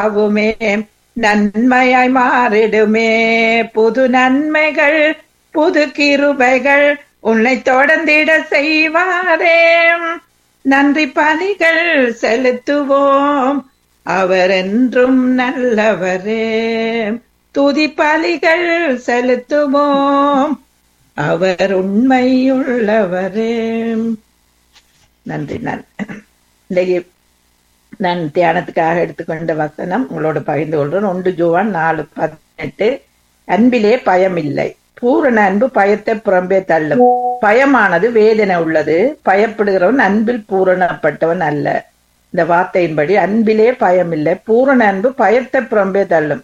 யாவுமே நன்மையாய் மாறிடுமே புது நன்மைகள் புது கிருபைகள் உன்னை தொடர்ந்திட செய்வாரே நன்றி பலிகள் செலுத்துவோம் அவர் என்றும் நல்லவரே துதி பலிகள் செலுத்துவோம் அவர் உண்மையுள்ளவரே நன்றி நான் இன்றைக்கு நான் தியானத்துக்காக எடுத்துக்கொண்ட வசனம் உங்களோட பகிர்ந்து கொள்றேன் ஒன்று ஜோவான் நாலு பதினெட்டு அன்பிலே பயம் இல்லை பூரண அன்பு பயத்தை புறம்பே தள்ளும் பயமானது வேதனை உள்ளது பயப்படுகிறவன் அன்பில் பூரணப்பட்டவன் அல்ல இந்த வார்த்தையின்படி அன்பிலே பயம் இல்லை பூரண அன்பு பயத்தை புறம்பே தள்ளும்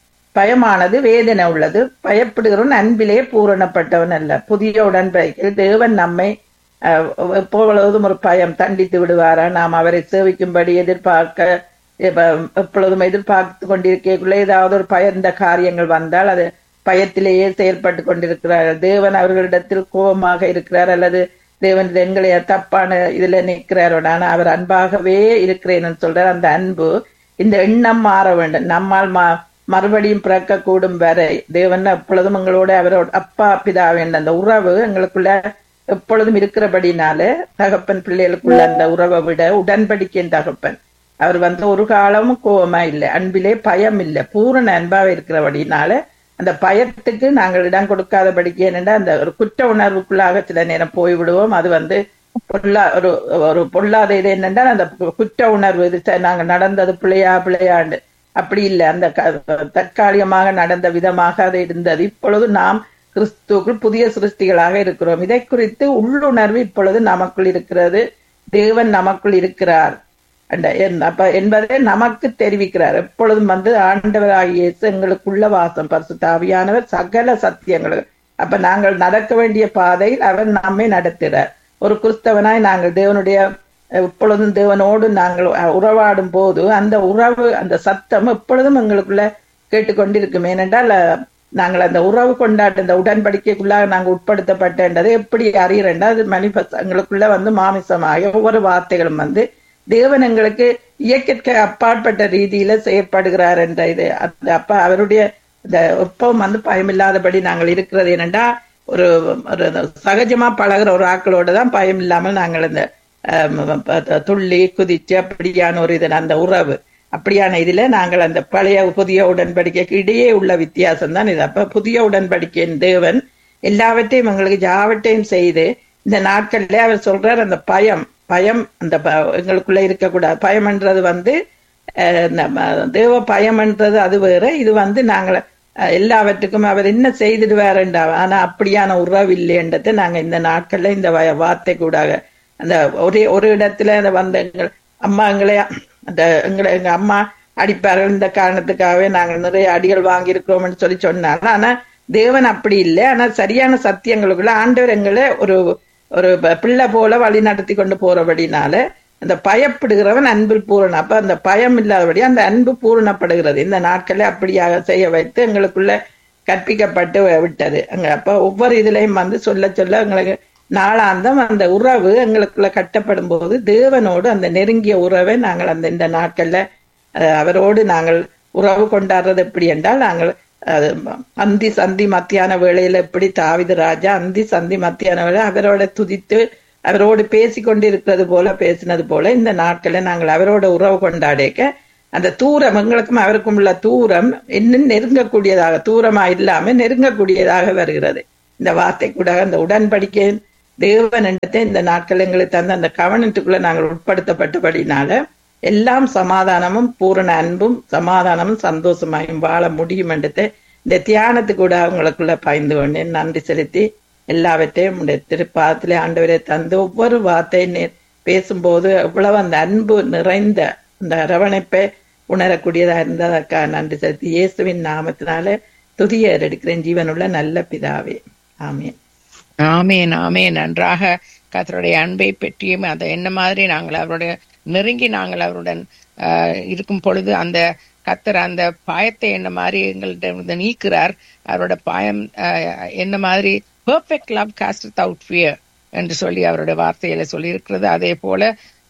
பயமானது வேதனை உள்ளது பயப்படுகிறவன் அன்பிலே பூரணப்பட்டவன் அல்ல புதிய உடன்படிக்கையில் தேவன் நம்மை அஹ், எப்பொழுதும் ஒரு பயம் தண்டித்து விடுவாரா நாம் அவரை சேவிக்கும்படி எதிர்பார்க்க எப்ப- எப்பொழுதும் எதிர்பார்த்து கொண்டிருக்கக்குள்ள ஏதாவது ஒரு பயந்த காரியங்கள் வந்தால் அது பயத்திலேயே செயல்பட்டு கொண்டிருக்கிறார் தேவன் அவர்களிடத்தில் கோபமாக இருக்கிறார் அல்லது தேவன் இது எங்களை தப்பான இதுல நிற்கிறார் ஆனா அவர் அன்பாகவே இருக்கிறேன்னு சொல்றார் அந்த அன்பு இந்த எண்ணம் மாற வேண்டும் நம்மால் மா மறுபடியும் பிறக்க கூடும் வரை தேவன் எப்பொழுதும் எங்களோட அவரோட அப்பா பிதா வேண்டும் அந்த உறவு எங்களுக்குள்ள எப்பொழுதும் இருக்கிறபடினால தகப்பன் பிள்ளைகளுக்குள்ள அந்த உறவை விட உடன்படிக்கையின் தகப்பன் அவர் வந்து ஒரு காலமும் கோபமா இல்லை அன்பிலே பயம் இல்லை பூரண அன்பாக இருக்கிறபடினால அந்த பயத்துக்கு நாங்கள் இடம் கொடுக்காதபடிக்கு என்னென்னா அந்த ஒரு குற்ற உணர்வுக்குள்ளாக சில நேரம் போய்விடுவோம் அது வந்து பொல்லா ஒரு ஒரு பொல்லாத இது என்னென்னா அந்த குற்ற உணர்வு இது ச- நாங்க நடந்தது பிள்ளையா பிள்ளையாண்டு அப்படி இல்லை அந்த க- தற்காலிகமாக நடந்த விதமாக அது இருந்தது இப்பொழுது நாம் கிறிஸ்துவுக்குள் புதிய சிருஷ்டிகளாக இருக்கிறோம் இதை குறித்து உள்ளுணர்வு இப்பொழுது நமக்குள் இருக்கிறது தேவன் நமக்குள் இருக்கிறார் அந்த என்- அப்ப என்பதை நமக்கு தெரிவிக்கிறார் எப்பொழுதும் வந்து ஆண்டவராகிய இயேசு எங்களுக்குள்ள வாசம் பரிசுத்த ஆவியானவர் சகல சத்தியங்கள் அப்ப நாங்கள் நடக்க வேண்டிய பாதையில் அவர் நம்மை நடத்துகிறார் ஒரு கிறிஸ்தவனாய் நாங்கள் தேவனுடைய எப்பொழுதும் தேவனோடு நாங்கள் உறவாடும் போது அந்த உறவு அந்த சத்தம் எப்பொழுதும் எங்களுக்குள்ள கேட்டுக்கொண்டிருக்கும் ஏனென்றால் அஹ், நாங்கள் அந்த உறவு கொண்டாட்ட அந்த உடன்படிக்கைக்குள்ளாக நாங்கள் உட்படுத்தப்பட்டது எப்படி அறிகிறேன்டா அது மனிபஸ் எங்களுக்குள்ள வந்து மாமிசமாக ஒவ்வொரு வார்த்தைகளும் வந்து தேவன் எங்களுக்கு இயற்கைக்கு அப்பாற்பட்ட ரீதியில செயற்படுகிறார் என்ற இது அந்த அப்பா அவருடைய இந்த எப்பவும் வந்து பயமில்லாதபடி நாங்கள் இருக்கிறது என்னண்டா ஒரு ஒரு சகஜமா பழகுற ஒரு ஆக்களோட தான் பயம் இல்லாமல் நாங்கள் இந்த அஹ், ப- துள்ளி குதிச்சு அப்படியான ஒரு இது அந்த உறவு அப்படியான இதுல நாங்கள் அந்த பழைய புதிய உடன்படிக்கைக்கு இடையே உள்ள வித்தியாசம் தான் இது அப்ப புதிய உடன்படிக்கையின் தேவன் எல்லாவற்றையும் எங்களுக்கு யாவற்றையும் செய்து இந்த நாட்கள்ல அவர் சொல்றார் அந்த பயம் பயம் அந்த ப- எங்களுக்குள்ள இருக்கக்கூடாது பயம்ன்றது வந்து அஹ், நம்ம தேவ பயம்ன்றது அது வேற இது வந்து நாங்கள் அஹ், எல்லாவற்றுக்கும் அவர் என்ன செய்திடுவாருண்டா ஆனா அப்படியான உறவு இல்லைன்றதை நாங்க இந்த நாட்கள்ல இந்த வ- வார்த்தை கூடாக அந்த ஒரே ஒரு இடத்துல அந்த வந்த எங்கள் அம்மா எங்களை அந்த எங்களை எங்க அம்மா அடிப்பார்கள் இந்த காரணத்துக்காகவே நாங்கள் நிறைய அடிகள் வாங்கியிருக்கிறோம்னு சொல்லி சொன்னாங்க ஆனா தேவன் அப்படி இல்லை ஆனா சரியான சத்தியங்களுக்குள்ள ஆண்டவர் எங்களை ஒரு ஒரு ப- பிள்ளை போல வழி நடத்தி கொண்டு போறபடினால அந்த பயப்படுகிறவன் அன்பில் பூரணம் அப்ப அந்த பயம் இல்லாதபடி அந்த அன்பு பூரணப்படுகிறது இந்த நாட்களை அப்படியாக செய்ய வைத்து எங்களுக்குள்ள கற்பிக்கப்பட்டு விட்டது அங்க அப்ப ஒவ்வொரு இதுலயும் வந்து சொல்ல சொல்ல எங்களுக்கு நாளாந்தம் அந்த உறவு எங்களுக்குள்ள கட்டப்படும் போது தேவனோடு அந்த நெருங்கிய உறவை நாங்கள் அந்த இந்த நாட்கள்ல அஹ், அவரோடு நாங்கள் உறவு கொண்டாடுறது எப்படி என்றால் நாங்கள் அது அந்தி சந்தி மத்தியான வேளையில எப்படி தாவிது ராஜா அந்தி சந்தி மத்தியான வேளை அவரோட துதித்து அவரோடு பேசி கொண்டிருக்கிறது போல பேசினது போல இந்த நாட்களை நாங்கள் அவரோட உறவு கொண்டாடிக்க அந்த தூரம் எங்களுக்கும் அவருக்கும் உள்ள தூரம் இன்னும் நெருங்கக்கூடியதாக தூரமா இல்லாம நெருங்கக்கூடியதாக வருகிறது இந்த வார்த்தை கூட அந்த உடன்படிக்கை தேவன் என்றதை இந்த நாட்கள் எங்களுக்கு தந்த அந்த கவனத்துக்குள்ள நாங்கள் உட்படுத்தப்பட்டபடினால எல்லாம் சமாதானமும் பூரண அன்பும் சமாதானமும் சந்தோஷமாயும் வாழ முடியும் என்றதை இந்த தியானத்துக்கு கூட அவங்களுக்குள்ள பாய்ந்து கொண்டேன் நன்றி செலுத்தி எல்லாவற்றையும் உடைய திருப்பாதத்திலே ஆண்டவரை தந்து ஒவ்வொரு வார்த்தை நே- பேசும்போது எவ்வளவு அந்த அன்பு நிறைந்த அந்த அரவணைப்பை உணரக்கூடியதா இருந்ததற்காக நன்றி செலுத்தி இயேசுவின் நாமத்தினால துதியர் எடுக்கிறேன் ஜீவனுள்ள நல்ல பிதாவே ஆமென் ஆமேன் ஆமேன் நன்றாக கர்த்தருடைய அன்பை பெற்றியும் அதை என்ன மாதிரி நாங்கள் அவருடைய நெருங்கி நாங்கள் அவருடன் ஆஹ், இருக்கும் பொழுது அந்த கத்தர் அந்த பாயத்தை என்ன மாதிரி எங்கள்கிட்ட இருந்து நீக்கிறார் அவரோட பாயம் ஆஹ், என்ன மாதிரி perfect love cast out fear என்று சொல்லி அவருடைய வார்த்தையில சொல்லி இருக்கிறது அதே போல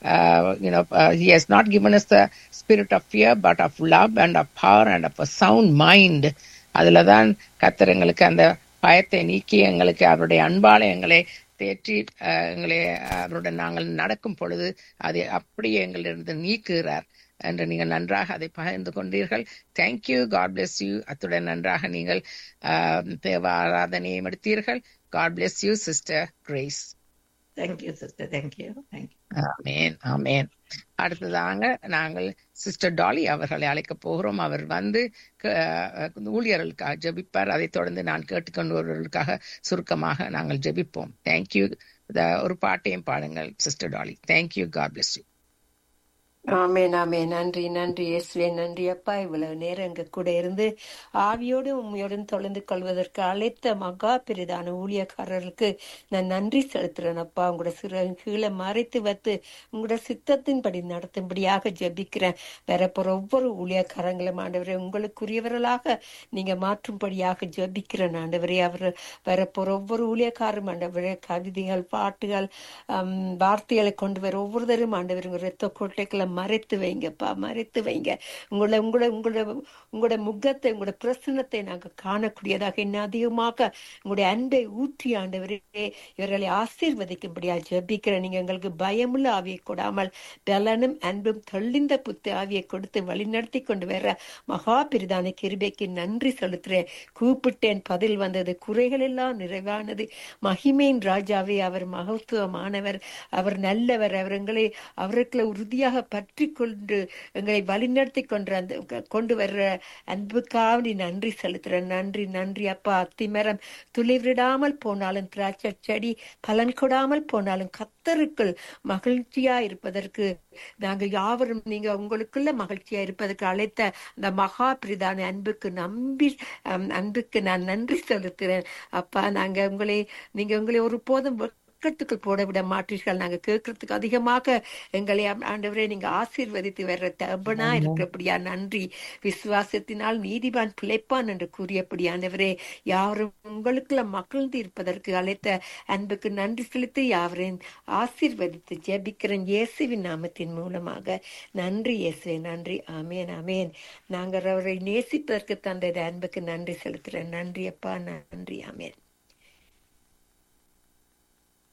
uh, you know, uh, He has not given us the spirit of fear, but of love and of power and of a sound mind. அதுல தான் கத்தர் எங்களுக்கு அந்த பயத்தை நீக்கி எங்களுக்கு அவருடைய அன்பால எங்களை தேற்றி அஹ், எங்களை அவருடன் நாங்கள் நடக்கும் பொழுது அதை அப்படியே எங்களிருந்து நீக்குகிறார் என்று நீங்கள் நன்றாக அதை பகிர்ந்து கொண்டீர்கள் தேங்க்யூ காட் bless யூ அத்துடன் நன்றாக நீங்கள் அஹ், தேவ ஆராதனையை எடுத்தீர்கள் God bless you sister Grace thank you sister thank you thank you ஆமேன் ஆமேன் அடுத்ததாக நாங்கள் சிஸ்டர் டாலி அவர்களை அழைக்க போகிறோம் அவர் வந்து க- அஹ் ஊழியர்களுக்காக ஜெபிப்பார் அதைத் தொடர்ந்து நான் கேட்டுக்கொண்டவர்களுக்காக சுருக்கமாக நாங்கள் ஜெபிப்போம் தேங்க்யூ ஒரு பாட்டையும் பாடுங்கள் sister Dolly thank you God bless you ஆமென் ஆமென் நன்றி நன்றி இயேசுவே நன்றி அப்பா இவ்வளவு நேரம் எங்க கூட இருந்து ஆவியோடு உண்மையோடும் தொலைந்து கொள்வதற்கு அழைத்த மகா பெரிதான ஊழியக்காரர்களுக்கு நான் நன்றி செலுத்துறேன் அப்பா உங்களோட சிறு கீழே மறைத்து வைத்து உங்களோட சித்தத்தின்படி நடத்தும்படியாக ஜெபிக்கிறேன் வரப்போற ஒவ்வொரு ஊழியக்காரங்களும் ஆண்டவரே உங்களுக்குரியவர்களாக நீங்க மாற்றும்படியாக ஜெபிக்கிறேன் ஆண்டவரே அவர் வரப்போற ஒவ்வொரு ஊழியக்காரும் ஆண்டவரே கவிதைகள் பாட்டுகள் ஆம், வார்த்தைகளை கொண்டு வர ஒவ்வொருத்தரும் ஆண்டவர் உங்க ரத்த கோட்டைகளை மறைத்து வைங்கப்பா மறைத்து வைங்க உங்களை உங்களோட உங்களோட உங்களோட முகத்தை உங்களோட பிரசன்னத்தை நாங்கள் காணக்கூடியதாக இன்னும் அதிகமாக உங்களுடைய அன்பை ஊற்றி ஆண்டவரே இவர்களை ஆசீர்வதிக்கும்படியா ஜெபிக்கிறேன் நீங்க எங்களுக்கு பயமுள்ள ஆவியை கொடாமல் பலனும் அன்பும் தெளிந்த புத்து ஆவியை கொடுத்து வழிநடத்தி கொண்டு வர மகா பிரிதான கிருபைக்கு நன்றி செலுத்துறேன் கூப்பிட்டேன் பதில் வந்தது குறைகள் எல்லாம் நிறைவானது மகிமையின் ராஜாவே அவர் மகத்துவமானவர் அவர் நல்லவர் அவர் எங்களை அவர்களை உறுதியாக பற்றி கொண்டு எங்களை வழிநடத்தி கொண்டு அந்த கொண்டு வர்ற அன்புக்காக நீ நன்றி செலுத்துறேன் நன்றி நன்றி அப்பா அத்திமரம் துளிவிடாமல் போனாலும் திராட்சை செடி பலன் கொடாமல் போனாலும் கத்தருக்குள் மகிழ்ச்சியா இருப்பதற்கு நாங்கள் யாவரும் நீங்க உங்களுக்குள்ள மகிழ்ச்சியா இருப்பதற்கு அழைத்த அந்த மகா பிரிதான அன்புக்கு நம்பி அம், அன்புக்கு நான் நன்றி செலுத்துறேன் அப்பா நாங்க உங்களை நீங்க உங்களை ஒருபோதும் வெட்கத்துக்குள் போட விட மாட்டீர்கள் நாங்க கேட்கறதுக்கு அதிகமாக எங்களை ஆம்- ஆண்டவரே நீங்க ஆசீர்வதித்து வர்ற தபனா இருக்கிறபடியா நன்றி விசுவாசத்தினால் நீதிமான் பிழைப்பான் என்று கூறியபடி ஆண்டவரே யாரும் உங்களுக்குள்ள மகிழ்ந்து இருப்பதற்கு அழைத்த அன்புக்கு நன்றி செலுத்தி யாவரையும் ஆசீர்வதித்து ஜெபிக்கிறேன் இயேசுவின் நாமத்தின் மூலமாக நன்றி இயேசுவே நன்றி ஆமேன் ஆமேன் நாங்கள் அவரை நேசிப்பதற்கு தந்த இந்த அன்புக்கு நன்றி செலுத்துறேன் நன்றி அப்பா நன்றி ஆமேன்